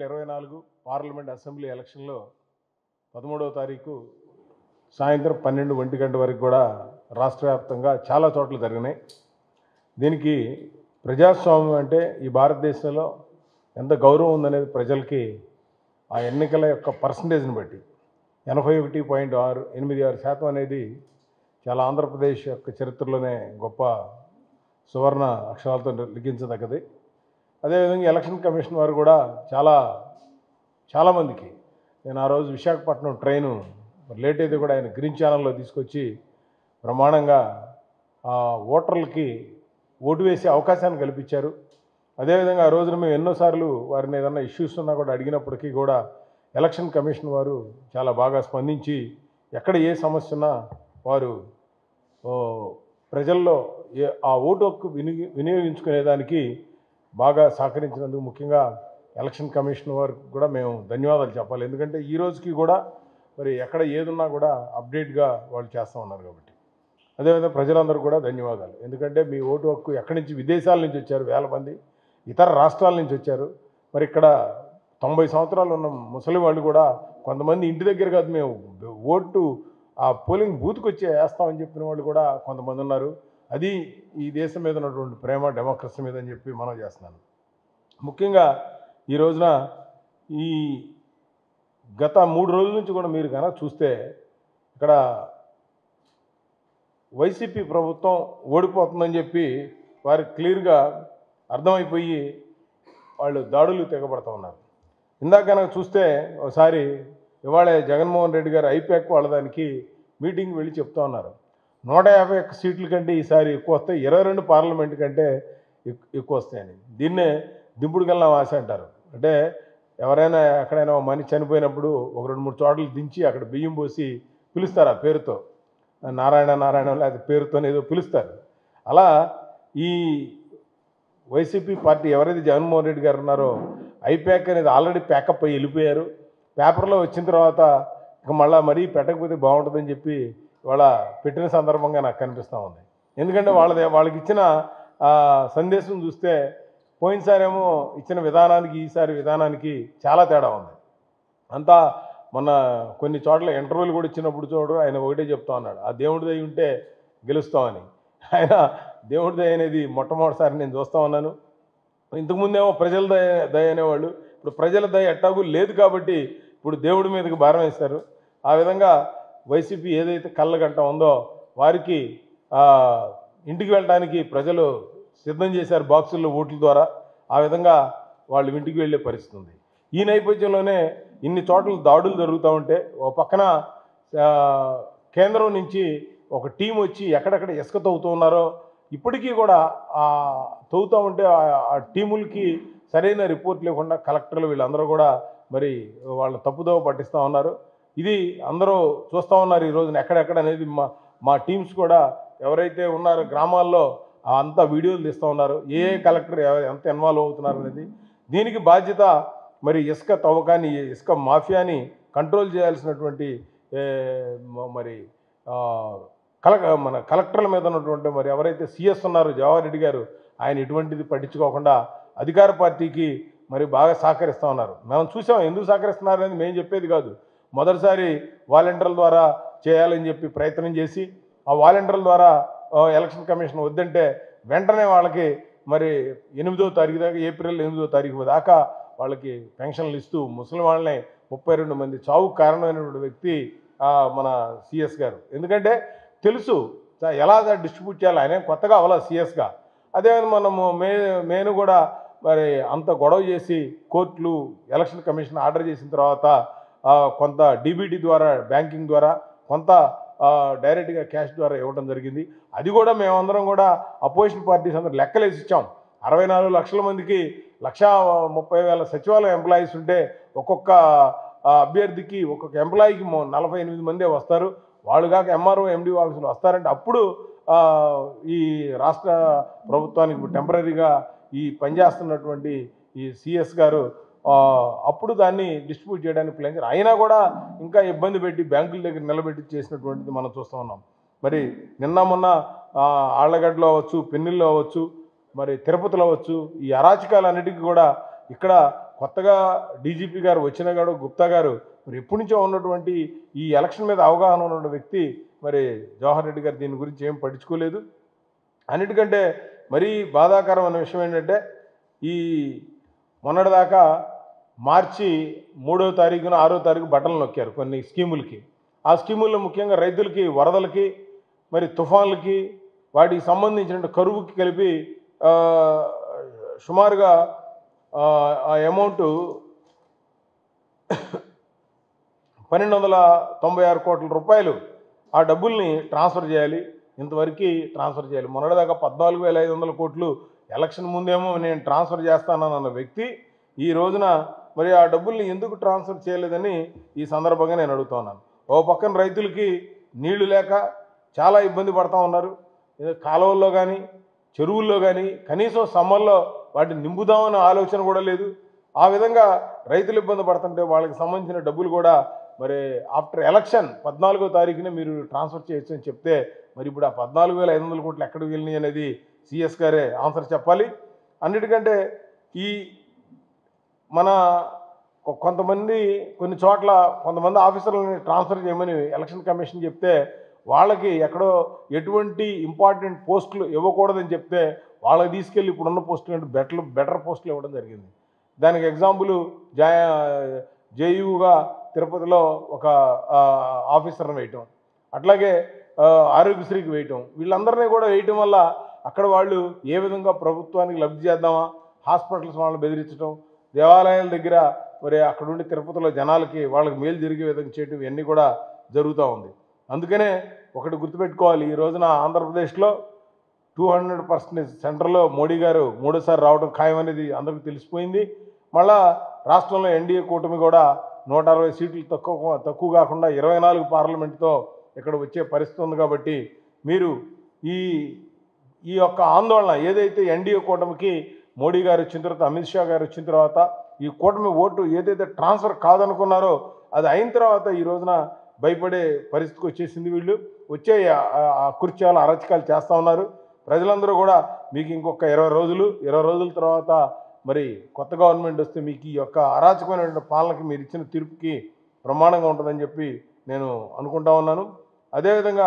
వేల ఇరవై నాలుగు పార్లమెంట్ అసెంబ్లీ ఎలక్షన్లో పదమూడవ తారీఖు సాయంత్రం పన్నెండు ఒంటి గంట వరకు కూడా రాష్ట్ర వ్యాప్తంగా చాలా చోట్ల జరిగినాయి దీనికి ప్రజాస్వామ్యం అంటే ఈ భారతదేశంలో ఎంత గౌరవం ఉందనేది ప్రజలకి ఆ ఎన్నికల యొక్క పర్సంటేజ్ని బట్టి ఎనభై ఒకటి పాయింట్ ఆరు ఎనిమిది ఆరు శాతం అనేది చాలా ఆంధ్రప్రదేశ్ యొక్క చరిత్రలోనే గొప్ప సువర్ణ అక్షరాలతో లిఖించదగ్గది అదేవిధంగా ఎలక్షన్ కమిషన్ వారు కూడా చాలా చాలామందికి నేను ఆ రోజు విశాఖపట్నం ట్రైను మరి లేట్ అయితే కూడా ఆయన గ్రీన్ ఛానల్లో తీసుకొచ్చి ప్రమాణంగా ఆ ఓటర్లకి ఓటు వేసే అవకాశాన్ని కల్పించారు అదేవిధంగా ఆ రోజున మేము ఎన్నోసార్లు వారిని ఏదన్నా ఇష్యూస్ ఉన్నా కూడా అడిగినప్పటికీ కూడా ఎలక్షన్ కమిషన్ వారు చాలా బాగా స్పందించి ఎక్కడ ఏ సమస్య ఉన్నా వారు ఓ, ప్రజల్లో ఏ ఆ ఓటు హక్కు వినియోగి వినియోగించుకునేదానికి బాగా సహకరించినందుకు ముఖ్యంగా ఎలక్షన్ కమిషన్ వారికి కూడా మేము ధన్యవాదాలు చెప్పాలి ఎందుకంటే ఈ రోజుకి కూడా మరి ఎక్కడ ఏదున్నా కూడా అప్డేట్గా వాళ్ళు చేస్తూ ఉన్నారు కాబట్టి అదేవిధంగా ప్రజలందరూ కూడా ధన్యవాదాలు ఎందుకంటే మీ ఓటు హక్కు ఎక్కడి నుంచి విదేశాల నుంచి వచ్చారు వేల మంది ఇతర రాష్ట్రాల నుంచి వచ్చారు మరి ఇక్కడ తొంభై సంవత్సరాలు ఉన్న ముసలి వాళ్ళు కూడా కొంతమంది ఇంటి దగ్గర కాదు మేము ఓటు ఆ పోలింగ్ బూత్కి వచ్చి వేస్తామని చెప్పిన వాళ్ళు కూడా కొంతమంది ఉన్నారు అది ఈ దేశం మీద ఉన్నటువంటి ప్రేమ డెమోక్రసీ మీద అని చెప్పి మనం చేస్తున్నాను ముఖ్యంగా ఈ రోజున ఈ గత మూడు రోజుల నుంచి కూడా మీరు కనుక చూస్తే ఇక్కడ వైసీపీ ప్రభుత్వం ఓడిపోతుందని చెప్పి వారికి క్లియర్గా అర్థమైపోయి వాళ్ళు దాడులు తెగబడుతూ ఉన్నారు ఇందాక కనుక చూస్తే ఒకసారి ఇవాళ జగన్మోహన్ రెడ్డి గారు ఐపాక్ వాళ్ళ దానికి మీటింగ్ వెళ్ళి చెప్తా ఉన్నారు నూట యాభై ఒక్క సీట్ల కంటే ఈసారి ఎక్కువ వస్తాయి ఇరవై రెండు పార్లమెంట్ కంటే ఎక్- ఎక్కువ వస్తాయని దీన్నే దింపుడు గల్లం ఆశ అంటారు అంటే ఎవరైనా ఎక్కడైనా ఒక మనిషి చనిపోయినప్పుడు ఒక రెండు మూడు చోట్ల దించి అక్కడ బియ్యం పోసి పిలుస్తారు ఆ పేరుతో నారాయణ నారాయణ లేకపోతే పేరుతో ఏదో పిలుస్తారు అలా ఈ వైసీపీ పార్టీ ఎవరైతే జగన్మోహన్ రెడ్డి గారు ఉన్నారో ఐప్యాక్ అనేది ఆల్రెడీ ప్యాకప్ అయ్యి వెళ్ళిపోయారు పేపర్లో వచ్చిన తర్వాత ఇక మళ్ళీ మరీ పెట్టకపోతే బాగుంటుందని చెప్పి ఇవాళ పెట్టిన సందర్భంగా నాకు కనిపిస్తూ ఉంది ఎందుకంటే వాళ్ళది వాళ్ళకి ఇచ్చిన ఆ, సందేశం చూస్తే పోయినసారేమో ఇచ్చిన విధానానికి ఈసారి విధానానికి చాలా తేడా ఉంది అంతా మొన్న కొన్ని చోట్ల ఇంటర్వ్యూలు కూడా ఇచ్చినప్పుడు చూడు ఆయన ఒకటే చెప్తా ఉన్నాడు ఆ దేవుడి దయ ఉంటే గెలుస్తామని ఆయన దేవుడి దయ అనేది మొట్టమొదటిసారి నేను చూస్తూ ఉన్నాను ఇంతకుముందేమో ప్రజల దయ దయ అనేవాళ్ళు ఇప్పుడు ప్రజల దయ ఎట్టాగు లేదు కాబట్టి ఇప్పుడు దేవుడి మీదకి భారం వేస్తారు ఆ విధంగా వైసీపీ ఏదైతే కళ్ళగంట ఉందో వారికి ఆ, ఇంటికి వెళ్ళడానికి ప్రజలు సిద్ధం చేశారు బాక్సుల్లో ఓట్ల ద్వారా ఆ విధంగా వాళ్ళు ఇంటికి వెళ్ళే పరిస్థితి ఉంది ఈ నేపథ్యంలోనే ఇన్ని చోట్ల దాడులు జరుగుతూ ఉంటే ఓ పక్కన ఆ, కేంద్రం నుంచి ఒక టీం వచ్చి ఎక్కడెక్కడ ఇసుక తవ్వుతూ ఉన్నారో ఇప్పటికీ కూడా ఆ తవ్వుతూ ఉంటే ఆ- ఆ టీములకి సరైన రిపోర్ట్ లేకుండా కలెక్టర్లు వీళ్ళందరూ కూడా మరి వాళ్ళ తప్పుదోవ పట్టిస్తూ ఉన్నారు ఇది అందరూ చూస్తూ ఉన్నారు ఈ రోజున ఎక్కడెక్కడ అనేది మా మా టీమ్స్ కూడా ఎవరైతే ఉన్నారో గ్రామాల్లో ఆ అంతా వీడియోలు తీస్తూ ఉన్నారు ఏ ఏ కలెక్టర్ ఎవ- ఎంత ఇన్వాల్వ్ అవుతున్నారు అనేది దీనికి బాధ్యత మరి ఇసుక తవ్వకాన్ని ఇసుక మాఫియాని కంట్రోల్ చేయాల్సినటువంటి ఏ, మ- మరి ఆ, కల మన కలెక్టర్ల మీద ఉన్నటువంటి మరి ఎవరైతే సిఎస్ ఉన్నారో జవహర్ రెడ్డి గారు ఆయన ఎటువంటిది పట్టించుకోకుండా అధికార పార్టీకి మరి బాగా సహకరిస్తూ ఉన్నారు మనం చూసాం ఎందుకు సహకరిస్తున్నారు అనేది మేము చెప్పేది కాదు మొదటిసారి వాలంటీర్ల ద్వారా చేయాలని చెప్పి ప్రయత్నం చేసి ఆ వాలంటీర్ల ద్వారా ఆ, ఎలక్షన్ కమిషన్ వద్దంటే వెంటనే వాళ్ళకి మరి ఎనిమిదో తారీఖు దాకా ఏప్రిల్ ఎనిమిదో తారీఖు దాకా వాళ్ళకి పెన్షన్లు ఇస్తూ ముసలి వాళ్ళని ముప్పై రెండు మంది చావుకు కారణమైనటువంటి వ్యక్తి ఆ, మన సిఎస్ గారు ఎందుకంటే తెలుసు చ- ఎలా డిస్ట్రిబ్యూట్ చేయాలి ఆయన ఏం కొత్తగా అవ్వాల సిఎస్గా అదే మనము మే మేను కూడా మరి అంత గొడవ చేసి కోర్టులు ఎలక్షన్ కమిషన్ ఆర్డర్ చేసిన తర్వాత ఆ, కొంత డీబీటీ ద్వారా బ్యాంకింగ్ ద్వారా కొంత ఆ, డైరెక్ట్గా క్యాష్ ద్వారా ఇవ్వడం జరిగింది అది కూడా మేమందరం కూడా అపోజిషన్ పార్టీస్ అందరూ లెక్కలేసి ఇచ్చాం అరవై నాలుగు లక్షల మందికి లక్ష ముప్పై వేల సచివాలయ ఎంప్లాయీస్ ఉంటే ఒక్కొక్క ఆ, అభ్యర్థికి ఒక్కొక్క ఎంప్లాయీకి మొ- నలభై ఎనిమిది మందే వస్తారు వాళ్ళు కాక ఎంఆర్ఓ ఎండి ఆఫీసులు వస్తారంటే అప్పుడు ఆ, ఈ రాష్ట్ర ప్రభుత్వానికి టెంపరీగా ఈ పనిచేస్తున్నటువంటి ఈ సిఎస్ గారు ఆ, అప్పుడు దాన్ని డిస్ట్రిబ్యూట్ చేయడానికి ప్లాన్ చేశారు అయినా కూడా ఇంకా ఇబ్బంది పెట్టి బ్యాంకుల దగ్గర నిలబెట్టి చేసినటువంటిది మనం చూస్తూ ఉన్నాం మరి నిన్న మొన్న ఆ, ఆళ్లగడ్డలో అవ్వచ్చు పెన్నిల్లో అవ్వచ్చు మరి తిరుపతిలో అవ్వచ్చు ఈ అరాచకాలన్నిటికీ కూడా ఇక్కడ కొత్తగా డీజీపీ గారు వచ్చిన గారు గుప్తా గారు మరి ఎప్పటి నుంచో ఉన్నటువంటి ఈ ఎలక్షన్ మీద అవగాహన ఉన్న వ్యక్తి మరి జవహర్ రెడ్డి గారు దీని గురించి ఏం పట్టించుకోలేదు అన్నిటికంటే మరీ బాధాకరమైన విషయం ఏంటంటే ఈ మొన్నటిదాకా మార్చి మూడో తారీఖున ఆరో తారీఖు బట్టలు నొక్కారు కొన్ని స్కీములకి ఆ స్కీముల్లో ముఖ్యంగా రైతులకి వరదలకి మరి తుఫాన్లకి వాటికి సంబంధించిన కరువుకి కలిపి ఆ, సుమారుగా ఆ, ఆ అమౌంట్ పన్నెండు వందల తొంభై ఆరు కోట్ల రూపాయలు ఆ డబ్బుల్ని ట్రాన్స్ఫర్ చేయాలి ఇంతవరకు ట్రాన్స్ఫర్ చేయాలి మొన్నటిదాకా పద్నాలుగు వేల ఐదు వందల కోట్లు ఎలక్షన్ ముందేమో నేను ట్రాన్స్ఫర్ చేస్తానన్న వ్యక్తి ఈ రోజున మరి ఆ డబ్బుల్ని ఎందుకు ట్రాన్స్ఫర్ చేయలేదని ఈ సందర్భంగా నేను అడుగుతున్నాను ఓ పక్కన రైతులకి నీళ్లు లేక చాలా ఇబ్బంది పడతా ఉన్నారు ఏదో కాలువల్లో కానీ చెరువుల్లో కానీ కనీసం సమ్మర్లో వాటిని నింపుదామన్న ఆలోచన కూడా లేదు ఆ విధంగా రైతులు ఇబ్బంది పడుతుంటే వాళ్ళకి సంబంధించిన డబ్బులు కూడా మరి ఆఫ్టర్ ఎలక్షన్ పద్నాలుగో తారీఖున మీరు ట్రాన్స్ఫర్ చేయొచ్చు అని చెప్తే మరి ఇప్పుడు ఆ పద్నాలుగు వేల ఐదు వందల కోట్లు ఎక్కడికి వెళ్ళినాయి అనేది సిఎస్ గారే ఆన్సర్ చెప్పాలి అన్నిటికంటే ఈ మన కొ- కొంతమంది కొన్ని చోట్ల కొంతమంది ఆఫీసర్లని ట్రాన్స్ఫర్ చేయమని ఎలక్షన్ కమిషన్ చెప్తే వాళ్ళకి ఎక్కడో ఎటువంటి ఇంపార్టెంట్ పోస్టులు ఇవ్వకూడదని చెప్తే వాళ్ళకి తీసుకెళ్ళి ఇప్పుడున్న పోస్టులు అంటే బెటర్ బెటర్ పోస్టులు ఇవ్వడం జరిగింది దానికి ఎగ్జాంపుల్ జా జేయుగా తిరుపతిలో ఒక ఆ, ఆఫీసర్ని వేయటం అట్లాగే ఆ, ఆరోగ్యశ్రీకి వేయటం వీళ్ళందరినీ కూడా వేయటం వల్ల అక్కడ వాళ్ళు ఏ విధంగా ప్రభుత్వానికి లబ్ధి చేద్దామా హాస్పిటల్స్ వాళ్ళని బెదిరించడం దేవాలయాల దగ్గర మరి అక్కడ ఉండి తిరుపతిలో జనాలకి వాళ్ళకి మేలు జరిగే విధంగా చేయటం ఇవన్నీ కూడా జరుగుతూ ఉంది అందుకనే ఒకటి గుర్తుపెట్టుకోవాలి ఈ రోజున ఆంధ్రప్రదేశ్లో టూ హండ్రెడ్ పర్సెంటేజ్ సెంటర్లో మోడీ గారు మూడోసారి రావడం ఖాయం అనేది అందరికీ తెలిసిపోయింది మళ్ళా రాష్ట్రంలో ఎన్డీఏ కూటమి కూడా నూట అరవై సీట్లు తక్కువ తక్కువ కాకుండా ఇరవై నాలుగు పార్లమెంటుతో ఇక్కడ వచ్చే పరిస్థితి ఉంది కాబట్టి మీరు ఈ ఈ యొక్క ఆందోళన ఏదైతే ఎన్డీఏ కూటమికి మోడీ గారు వచ్చిన తర్వాత అమిత్ షా గారు వచ్చిన తర్వాత ఈ కూటమి ఓటు ఏదైతే ట్రాన్స్ఫర్ కాదనుకున్నారో అది అయిన తర్వాత ఈ రోజున భయపడే పరిస్థితికి వచ్చేసింది వీళ్ళు వచ్చే ఆ- ఆ- ఆ కృత్యాలు అరచకాలు చేస్తూ ఉన్నారు ప్రజలందరూ కూడా మీకు ఇంకొక ఇరవై రోజులు ఇరవై రోజుల తర్వాత మరి కొత్త గవర్నమెంట్ వస్తే మీకు ఈ యొక్క అరాచకమైనటువంటి పాలనకి మీరు ఇచ్చిన తీర్పుకి ప్రమాణంగా ఉంటుందని చెప్పి నేను అనుకుంటా ఉన్నాను అదేవిధంగా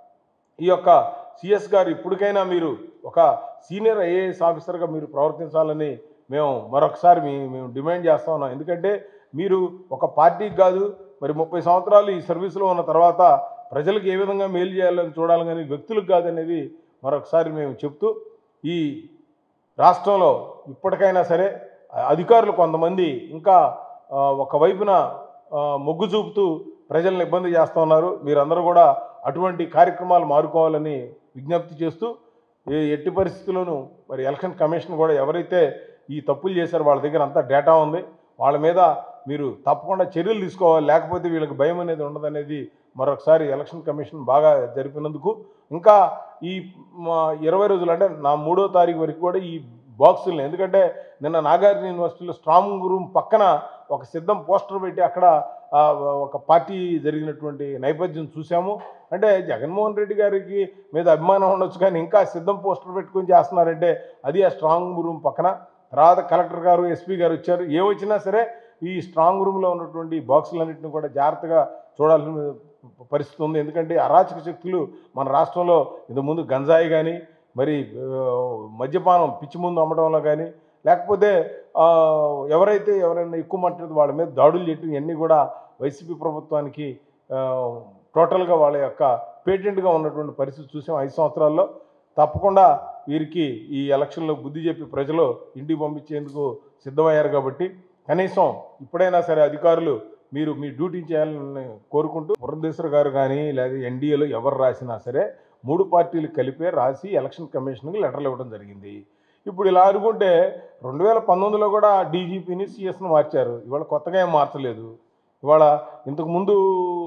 ఈ యొక్క సిఎస్ గారు ఇప్పటికైనా మీరు ఒక సీనియర్ ఐఏఎస్ ఆఫీసర్గా మీరు ప్రవర్తించాలని మేము మరొకసారి మీ మేము డిమాండ్ చేస్తా ఉన్నాం ఎందుకంటే మీరు ఒక పార్టీకి కాదు మరి ముప్పై సంవత్సరాలు ఈ సర్వీస్లో ఉన్న తర్వాత ప్రజలకు ఏ విధంగా మేలు చేయాలని చూడాలి కానీ వ్యక్తులకు కాదనేది మరొకసారి మేము చెప్తూ ఈ రాష్ట్రంలో ఇప్పటికైనా సరే అధికారులు కొంతమంది ఇంకా ఆ, ఒకవైపున ఆ, మొగ్గు చూపుతూ ప్రజలను ఇబ్బంది చేస్తూ ఉన్నారు మీరందరూ కూడా అటువంటి కార్యక్రమాలు మారుకోవాలని విజ్ఞప్తి చేస్తూ ఏ ఎట్టి పరిస్థితుల్లోనూ మరి ఎలక్షన్ కమిషన్ కూడా ఎవరైతే ఈ తప్పులు చేశారో వాళ్ళ దగ్గర అంతా డేటా ఉంది వాళ్ళ మీద మీరు తప్పకుండా చర్యలు తీసుకోవాలి లేకపోతే వీళ్ళకి భయం అనేది ఉండదనేది మరొకసారి ఎలక్షన్ కమిషన్ బాగా జరిపినందుకు ఇంకా ఈ మా ఇరవై రోజులు అంటే నా మూడో తారీఖు వరకు కూడా ఈ బాక్సుల్ని ఎందుకంటే నిన్న నాగార్జున యూనివర్సిటీలో స్ట్రాంగ్ రూమ్ పక్కన ఒక సిద్ధం పోస్టర్ పెట్టి అక్కడ ఆ, ఒక పార్టీ జరిగినటువంటి నేపథ్యం చూసాము అంటే జగన్మోహన్ రెడ్డి గారికి మీద అభిమానం ఉండొచ్చు కానీ ఇంకా సిద్ధం పోస్టర్ పెట్టుకొని చేస్తున్నారంటే అది ఆ స్ట్రాంగ్ రూమ్ పక్కన తర్వాత కలెక్టర్ గారు ఎస్పీ గారు వచ్చారు ఏ వచ్చినా సరే ఈ స్ట్రాంగ్ రూమ్లో ఉన్నటువంటి బాక్సులన్నింటిని కూడా జాగ్రత్తగా చూడాల్సిన పరిస్థితి ఉంది ఎందుకంటే అరాచక శక్తులు మన రాష్ట్రంలో ఇంతకుముందు గంజాయి కానీ మరి ఆ, మద్యపానం పిచ్చి ముందు అమ్మడంలో కానీ లేకపోతే ఆ, ఎవరైతే ఎవరైనా ఎక్కువ మాట్లాడితే వాళ్ళ మీద దాడులు చేయటం ఇవన్నీ కూడా వైసీపీ ప్రభుత్వానికి ఆ, టోటల్గా వాళ్ళ యొక్క పేటెంట్గా ఉన్నటువంటి పరిస్థితి చూసాం ఐదు సంవత్సరాల్లో తప్పకుండా వీరికి ఈ ఎలక్షన్లో బుద్ధి చెప్పి ప్రజలు ఇంటికి పంపించేందుకు సిద్ధమయ్యారు కాబట్టి కనీసం ఇప్పుడైనా సరే అధికారులు మీరు మీ డ్యూటీ చేయాలని కోరుకుంటూ పురంధేశ్వర్ గారు కానీ లేదా ఎన్డీఏలో ఎవరు రాసినా సరే మూడు పార్టీలు కలిపే రాసి ఎలక్షన్ కమిషన్కి లెటర్లు ఇవ్వడం జరిగింది ఇప్పుడు ఇలా అనుకుంటే రెండు వేల పంతొమ్మిదిలో కూడా డీజీపీని సిఎస్ను మార్చారు ఇవాళ కొత్తగా ఏం మార్చలేదు ఇవాళ ఇంతకుముందు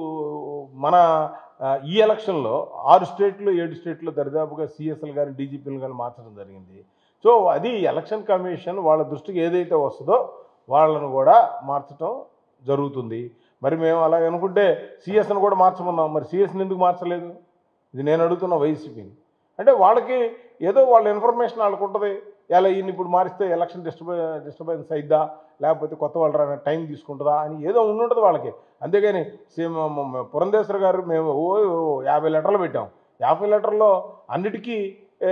మన ఆ, ఈ ఎలక్షన్లో ఆరు స్టేట్లు ఏడు స్టేట్లో దరిదాపుగా సిఎస్ఎల్ కానీ డీజీపీలు కానీ మార్చడం జరిగింది సో అది ఎలక్షన్ కమిషన్ వాళ్ళ దృష్టికి ఏదైతే వస్తుందో వాళ్ళను కూడా మార్చడం జరుగుతుంది మరి మేము అలా అనుకుంటే సిఎస్ని కూడా మార్చమన్నాం మరి సిఎస్ని ఎందుకు మార్చలేదు ఇది నేను అడుగుతున్న వైసీపీని అంటే వాళ్ళకి ఏదో వాళ్ళ ఇన్ఫర్మేషన్ వాళ్ళకు ఉంటుంది ఎలా ఈయన ఇప్పుడు మారిస్తే ఎలక్షన్ డిస్టర్బె డిస్టర్బెన్స్ అయిద్దా లేకపోతే కొత్త వాళ్ళు రాని టైం తీసుకుంటుందా అని ఏదో ఉండుంటుంది వాళ్ళకి అంతేగాని సేమ్ పురంధేశ్వర గారు మేము ఓ ఓ యాభై లెటర్లు పెట్టాం యాభై లెటర్లో అన్నిటికీ ఏ,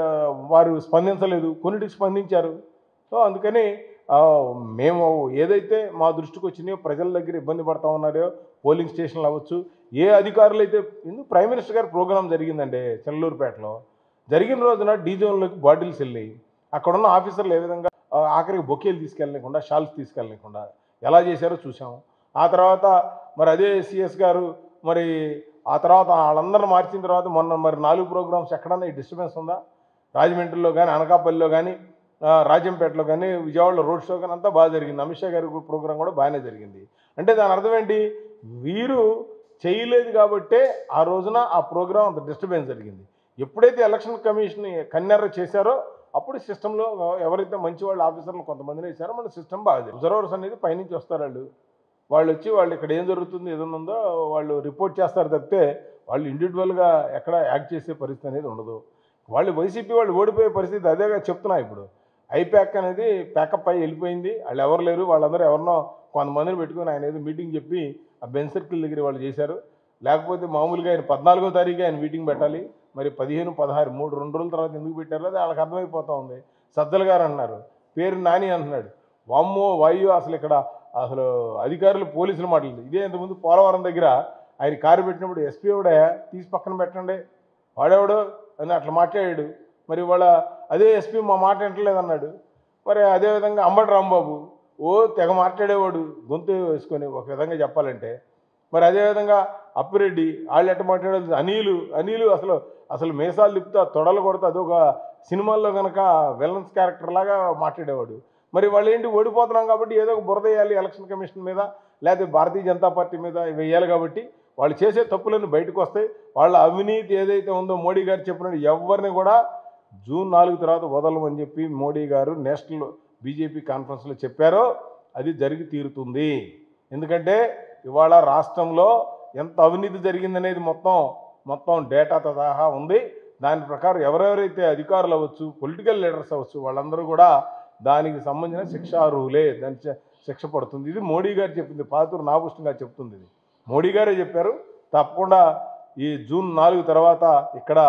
వారు స్పందించలేదు కొన్నిటికి స్పందించారు సో అందుకని ఆ, మేము ఏదైతే మా దృష్టికి వచ్చినాయో ప్రజల దగ్గర ఇబ్బంది పడతా ఉన్నారో పోలింగ్ స్టేషన్లు అవ్వచ్చు ఏ అధికారులు అయితే ఎందుకు ప్రైమ్ మినిస్టర్ గారి ప్రోగ్రాం జరిగిందండి చెల్లూరుపేటలో జరిగిన రోజున డీ జోన్లోకి బాటిల్స్ వెళ్ళి అక్కడున్న ఆఫీసర్లు ఏ విధంగా ఆ, ఆఖరికి బొకేలు తీసుకెళ్ళకుండా షాల్స్ తీసుకెళ్ళకుండా ఎలా చేశారో చూసాము ఆ తర్వాత మరి అదే సిఎస్ గారు మరి ఆ తర్వాత వాళ్ళందరిని మార్చిన తర్వాత మొన్న మరి నాలుగు ప్రోగ్రామ్స్ ఎక్కడన్నా ఈ డిస్టర్బెన్స్ ఉందా రాజమండ్రిలో కానీ అనకాపల్లిలో కానీ ఆ, రాజంపేటలో కానీ విజయవాడలో రోడ్ షో కానీ అంతా బాగా జరిగింది అమిత్ షా గారి ప్రోగ్రాం కూడా బాగానే జరిగింది అంటే దాని అర్థం ఏంటి వీరు చేయలేదు కాబట్టే ఆ రోజున ఆ ప్రోగ్రాం అంత డిస్టర్బెన్స్ జరిగింది ఎప్పుడైతే ఎలక్షన్ కమిషన్ కన్నెర్ర చేశారో అప్పుడు సిస్టంలో ఎవరైతే మంచి వాళ్ళ ఆఫీసర్లు కొంతమందిని వేశారో మన సిస్టమ్ బాగా అబ్జర్వర్స్ అనేది పైనుంచి వస్తారు వాళ్ళు వాళ్ళు వచ్చి వాళ్ళు ఇక్కడ ఏం జరుగుతుంది ఏదైనా ఉందో వాళ్ళు రిపోర్ట్ చేస్తారు తప్పితే వాళ్ళు ఇండివిజువల్గా ఎక్కడ యాక్ట్ చేసే పరిస్థితి అనేది ఉండదు వాళ్ళు వైసీపీ వాళ్ళు ఓడిపోయే పరిస్థితి అదేగా చెప్తున్నా ఇప్పుడు ఐప్యాక్ అనేది ప్యాకప్ అయి వెళ్ళిపోయింది వాళ్ళు ఎవరు లేరు వాళ్ళందరూ ఎవరినో కొంతమందిని పెట్టుకుని ఆయన ఏదో మీటింగ్ చెప్పి ఆ బెన్ సర్కిల్ దగ్గర వాళ్ళు చేశారు లేకపోతే మామూలుగా ఆయన పద్నాలుగో తారీఖు ఆయన మీటింగ్ పెట్టాలి మరి పదిహేను పదహారు మూడు రెండు రోజుల తర్వాత ఎందుకు పెట్టారో అది వాళ్ళకి అర్థమైపోతా ఉంది సజ్జల గారు అన్నారు పేరు నాని అంటున్నాడు వామ్మో వాయు అసలు ఇక్కడ అసలు అధికారులు పోలీసులు మాట్లాడలేదు ఇదే ఇంతకుముందు పోలవరం దగ్గర ఆయన కారు పెట్టినప్పుడు ఎస్పీ కూడా తీసి పక్కన పెట్టండి వాడేవాడు అని అట్లా మాట్లాడాడు మరి వాళ్ళ అదే ఎస్పీ మా మాట వింటలేదు అన్నాడు మరి అదేవిధంగా అంబటి రాంబాబు ఓ తెగ మాట్లాడేవాడు గొంతు వేసుకొని ఒక విధంగా చెప్పాలంటే మరి అదేవిధంగా అప్పిరెడ్డి వాళ్ళు ఎట్ట మాట్లాడేది అనిలు అనిలు అసలు అసలు మీసాలు తిప్పుతా తొడలు కొడతా అదొక సినిమాల్లో కనుక విలన్స్ క్యారెక్టర్ లాగా మాట్లాడేవాడు మరి వాళ్ళు ఏంటి ఓడిపోతున్నాం కాబట్టి ఏదో ఒక బురద వేయాలి ఎలక్షన్ కమిషన్ మీద లేకపోతే భారతీయ జనతా పార్టీ మీద వేయాలి కాబట్టి వాళ్ళు చేసే తప్పులన్నీ బయటకు వస్తాయి వాళ్ళ అవినీతి ఏదైతే ఉందో మోడీ గారు చెప్పినట్టు ఎవరిని కూడా జూన్ నాలుగు తర్వాత వదలమని చెప్పి మోడీ గారు నేషనల్ బీజేపీ కాన్ఫరెన్స్లో చెప్పారో అది జరిగి తీరుతుంది ఎందుకంటే ఇవాళ రాష్ట్రంలో ఎంత అవినీతి జరిగిందనేది మొత్తం మొత్తం డేటాతో సహా ఉంది దాని ప్రకారం ఎవరెవరైతే అధికారులు అవ్వచ్చు పొలిటికల్ లీడర్స్ అవ్వచ్చు వాళ్ళందరూ కూడా దానికి సంబంధించిన శిక్షార్హులే దాని శ- శిక్ష పడుతుంది ఇది మోడీ గారు చెప్పింది పాతూరు నాగభూషణ్ గారు చెప్తుంది ఇది మోడీ గారే చెప్పారు తప్పకుండా ఈ జూన్ నాలుగు తర్వాత ఇక్కడ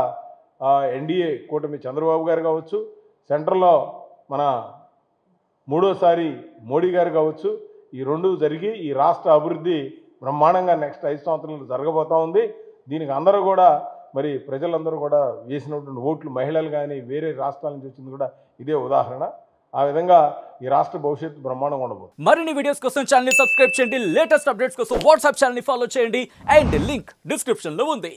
ఎన్డీఏ కూటమి చంద్రబాబు గారు కావచ్చు సెంట్రల్లో మన మూడోసారి మోడీ గారు కావచ్చు ఈ రెండు జరిగి ఈ రాష్ట్ర అభివృద్ధి బ్రహ్మాండంగా నెక్స్ట్ ఐదు సంవత్సరాలు జరగబోతా ఉంది దీనికి అందరూ కూడా మరి ప్రజలందరూ కూడా వేసినటువంటి ఓట్లు మహిళలు కానీ వేరే రాష్ట్రాల నుంచి వచ్చింది కూడా ఇదే ఉదాహరణ ఆ విధంగా ఈ రాష్ట్ర భవిష్యత్తు బ్రహ్మాండంగా ఉండబోతుంది మరిన్ని వీడియోస్ కోసం ఛానల్ ని సబ్స్క్రైబ్ చేయండి లేటెస్ట్ అప్డేట్స్ కోసం వాట్సాప్ ఛానల్ ని ఫాలో చేయండి అండ్ లింక్ డిస్క్రిప్షన్ లో ఉంది